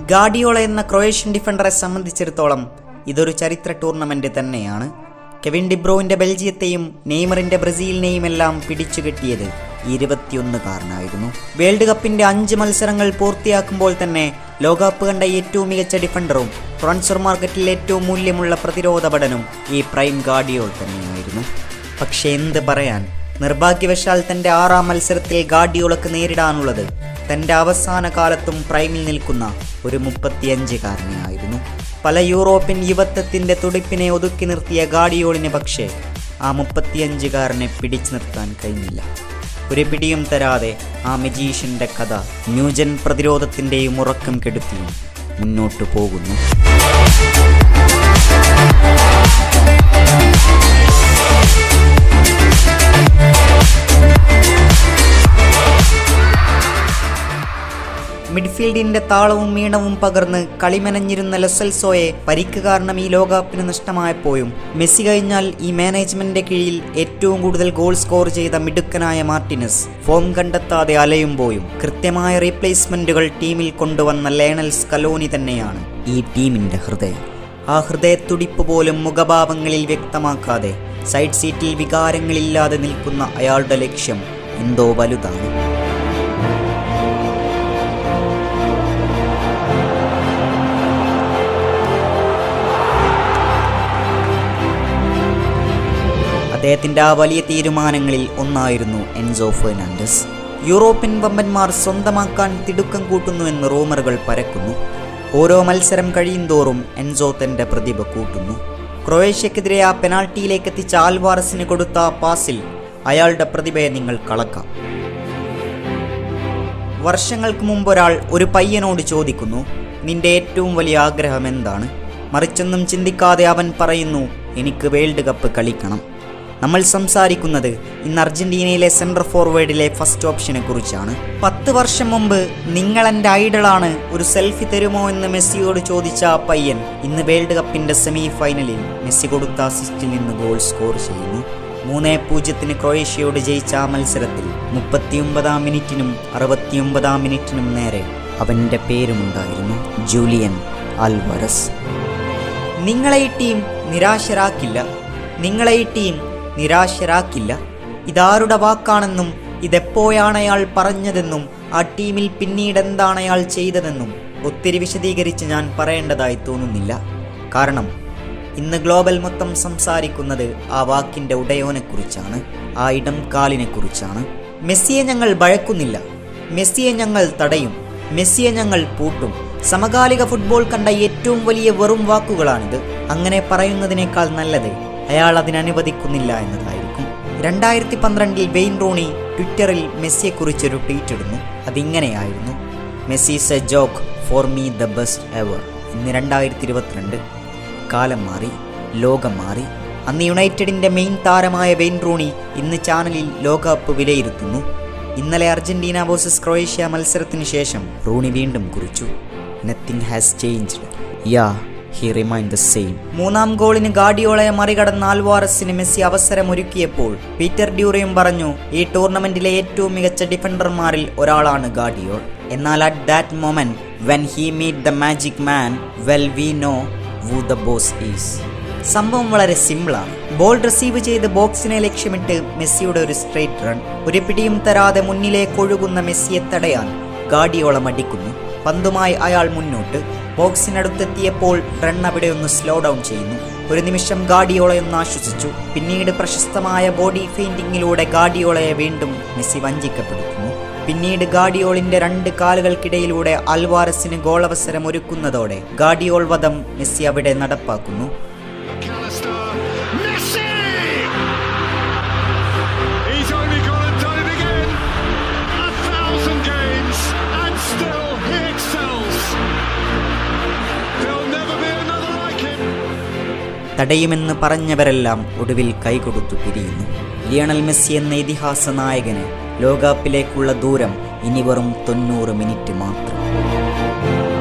ഗാഡിയോള എന്ന ക്രൊയേഷ്യൻ ഡിഫൻഡറെ സംബന്ധിച്ചിടത്തോളം ഇതൊരു ചരിത്ര ടൂർണമെന്റ് തന്നെയാണ് കെവിൻ ഡിബ്രോവിന്റെ ബെൽജിയത്തെയും നെയ്മറിന്റെ ബ്രസീലിനെയും എല്ലാം പിടിച്ചുകെട്ടിയത് ഇരുപത്തിയൊന്നുകാരനായിരുന്നു വേൾഡ് കപ്പിന്റെ അഞ്ച് മത്സരങ്ങൾ പൂർത്തിയാക്കുമ്പോൾ തന്നെ ലോകകപ്പ് കണ്ട ഏറ്റവും മികച്ച ഡിഫൻഡറും ട്രാൻസ്ഫർ മാർക്കറ്റിൽ ഏറ്റവും മൂല്യമുള്ള പ്രതിരോധ ഭടനും ഈ പ്രൈം ഗാഡിയോൾ തന്നെയായിരുന്നു പക്ഷെ എന്ത് പറയാൻ നിർഭാഗ്യവശാൽ തന്റെ ആറാം മത്സരത്തിൽ ഗാഡിയോളക്ക് നേരിടാനുള്ളത് തന്റെ അവസാന കാലത്തും പ്രൈമിൽ നിൽക്കുന്ന ഒരു മുപ്പത്തിയഞ്ചുകാരനെയായിരുന്നു പല യൂറോപ്യൻ യുവത്വത്തിന്റെ തുടിപ്പിനെ ഒതുക്കി നിർത്തിയ ഗാഡിയോളിന് പക്ഷേ ആ മുപ്പത്തിയഞ്ചുകാരനെ പിടിച്ചു നിർത്താൻ കഴിഞ്ഞില്ല ഒരു പിടിയും തരാതെ ആ മെജീഷ്യന്റെ കഥ ന്യൂജൻ പ്രതിരോധത്തിന്റെയും ഉറക്കം കെടുത്തിയും മുന്നോട്ടു പോകുന്നു മിഡ്ഫീൽഡിന്റെ താളവും മീണവും പകർന്ന് കളിമെനഞ്ഞിരുന്ന ലൊസൽസോയെ പരിക്ക് കാരണം ഈ ലോകകപ്പിന് നഷ്ടമായപ്പോഴും മെസ്സി കഴിഞ്ഞാൽ ഈ മാനേജ്മെന്റിന്റെ കീഴിൽ ഏറ്റവും കൂടുതൽ ഗോൾ സ്കോർ ചെയ്ത മിടുക്കനായ മാർട്ടിനസ് ഫോം കണ്ടെത്താതെ അലയുമ്പോഴും കൃത്യമായ റീപ്ലേസ്മെന്റുകൾ ടീമിൽ കൊണ്ടുവന്ന ലേണൽ സ്കലോനി തന്നെയാണ് ഈ ടീമിന്റെ ഹൃദയം ആ ഹൃദയത്തുടിപ്പ് പോലും മുഖഭാവങ്ങളിൽ വ്യക്തമാക്കാതെ സൈഡ് സീറ്റിൽ വികാരങ്ങളില്ലാതെ നിൽക്കുന്ന അയാളുടെ ലക്ഷ്യം എന്തോ വലുതാണ് അദ്ദേഹത്തിന്റെ ആ വലിയ തീരുമാനങ്ങളിൽ ഒന്നായിരുന്നു എൻസോ ഫെർണാണ്ടസ് യൂറോപ്യൻ വമ്പന്മാർ സ്വന്തമാക്കാൻ തിടുക്കം കൂട്ടുന്നുവെന്ന് റൂമറുകൾ പരക്കുന്നു ഓരോ മത്സരം കഴിയുന്തോറും എൻസോ തന്റെ പ്രതിഭ കൂട്ടുന്നു ക്രൊയേഷ്യക്കെതിരെ ആ പെനാൾട്ടിയിലേക്ക് എത്തിച്ച ആൽവാറസിന് കൊടുത്ത ആ പാസിൽ അയാളുടെ പ്രതിഭയെ നിങ്ങൾ കളക്കാം വർഷങ്ങൾക്ക് മുമ്പ് ഒരാൾ ഒരു പയ്യനോട് ചോദിക്കുന്നു നിന്റെ ഏറ്റവും വലിയ ആഗ്രഹം എന്താണ് മറിച്ചൊന്നും ചിന്തിക്കാതെ അവൻ പറയുന്നു എനിക്ക് വേൾഡ് കപ്പ് കളിക്കണം നമ്മൾ സംസാരിക്കുന്നത് ഇന്ന് അർജന്റീനയിലെ സെൻട്രൽ ഫോർവേഡിലെ ഫസ്റ്റ് ഓപ്ഷനെ കുറിച്ചാണ് പത്ത് വർഷം മുമ്പ് നിങ്ങൾ എൻ്റെ ഐഡളാണ് ഒരു സെൽഫി തരുമോ എന്ന് മെസ്സിയോട് ചോദിച്ച ആ പയ്യൻ ഇന്ന് വേൾഡ് കപ്പിന്റെ സെമി ഫൈനലിൽ മെസ്സി കൊടുത്ത അസിസ്റ്റിൽ നിന്ന് ഗോൾ സ്കോർ ചെയ്യുന്നു മൂന്ന് പൂജ്യത്തിന് ക്രൊയേഷ്യയോട് ജയിച്ച ആ മത്സരത്തിൽ മുപ്പത്തിയൊമ്പതാം മിനിറ്റിനും അറുപത്തിയൊമ്പതാം മിനിറ്റിനും നേരെ അവൻ്റെ പേരുമുണ്ടായിരുന്നു ജൂലിയൻ ആൽവറസ് നിങ്ങളെ ഈ ടീം നിരാശരാക്കില്ല നിങ്ങളെ ഈ ടീം നിരാശരാക്കില്ല ഇതാരുടെ വാക്കാണെന്നും ഇതെപ്പോഴാണ് അയാൾ പറഞ്ഞതെന്നും ആ ടീമിൽ പിന്നീട് എന്താണ് അയാൾ ചെയ്തതെന്നും ഒത്തിരി വിശദീകരിച്ച് ഞാൻ പറയേണ്ടതായി തോന്നുന്നില്ല കാരണം ഇന്ന് ഗ്ലോബൽ മൊത്തം സംസാരിക്കുന്നത് ആ വാക്കിന്റെ ഉടയോനെക്കുറിച്ചാണ് ആ ഇടം കാലിനെക്കുറിച്ചാണ് മെസ്സിയെ ഞങ്ങൾ ഭയക്കുന്നില്ല മെസ്സിയെ ഞങ്ങൾ തടയും മെസ്സിയെ ഞങ്ങൾ പൂട്ടും സമകാലിക ഫുട്ബോൾ കണ്ട ഏറ്റവും വലിയ വെറും വാക്കുകളാണിത് അങ്ങനെ പറയുന്നതിനേക്കാൾ നല്ലത് അയാൾ അതിനനുവദിക്കുന്നില്ല എന്നതായിരിക്കും രണ്ടായിരത്തി പന്ത്രണ്ടിൽ വെയിൻ റോണി ട്വിറ്ററിൽ മെസ്സിയെക്കുറിച്ചൊരു ട്വീറ്റ് ഇടുന്നു അതിങ്ങനെയായിരുന്നു Messi is a joke for me the best ever ഇന്ന് രണ്ടായിരത്തി ഇരുപത്തിരണ്ട് കാലം മാറി ലോകം മാറി അന്ന് യുണൈറ്റഡിന്റെ മെയിൻ താരമായ വെയിൻ റൂണി ഇന്ന് ചാനലിൽ ലോകകപ്പ് വിലയിരുത്തുന്നു ഇന്നലെ അർജന്റീന വേഴ്സസ് ക്രൊയേഷ്യ മത്സരത്തിന് ശേഷം റൂണി വീണ്ടും കുറിച്ചു nothing has changed ya he remind the same മൂന്നാം ഗോളിന് ഗാഡിയോളയെ മറികടന്ന ആൽവാറസിന് മെസ്സി അവസരമൊരുക്കിയപ്പോൾ പീറ്റർ ഡ്യൂറയും പറഞ്ഞു ഈ ടൂർണമെന്റിലെ ഏറ്റവും മികച്ച ഡിഫൻഡർമാരിൽ ഒരാളാണ് ഗാഡിയോൾ എന്നാൽ at that moment when he meet the magic man well we know who the boss is സംഭവം വളരെ സിമ്പിളാണ് ബോൾ റിസീവ് ചെയ്ത് ബോക്സിനെ ലക്ഷ്യമിട്ട് മെസ്സിയുടെ ഒരു സ്ട്രേറ്റ് റൺ ഒരു പിടിയും തരാതെ മുന്നിലേക്ക് ഒഴുകുന്ന മെസ്സിയെ തടയാൻ ഗാഡിയോളം അടിക്കുന്നു പന്തുമായി അയാൾ മുന്നോട്ട് ബോക്സിനടുത്തെത്തിയപ്പോൾ റൺ അവിടെ ഒന്ന് സ്ലോ ഡൗൺ ചെയ്യുന്നു ഒരു നിമിഷം ഗാഡിയോളയൊന്ന് ആശ്വസിച്ചു പിന്നീട് പ്രശസ്തമായ ബോഡി ഫെയിന്റിങ്ങിലൂടെ ഗാഡിയോളയെ വീണ്ടും മെസ്സി വഞ്ചിക്കപ്പെടുത്തുന്നു പിന്നീട് ഗാഡിയോളിന്റെ രണ്ട് കാലുകൾക്കിടയിലൂടെ അൽവാരസിന് ഗോളവസരം ഒരുക്കുന്നതോടെ ഗാഡിയോൾ വധം മെസ്സി അവിടെ നടപ്പാക്കുന്നു McAllister, Messi! He's only gone and done it again. A thousand games, and still he excels. There'll never be another like him. തടയുമെന്ന് പറഞ്ഞവരെല്ലാം ഒടുവിൽ കൈകൊടുത്തു പിരിയുന്നു ലിയണൽ മെസ്സി എന്ന ഇതിഹാസ നായകന് ലോകകപ്പിലേക്കുള്ള ദൂരം ഇനി വെറും തൊണ്ണൂറ് മിനിറ്റ് മാത്രം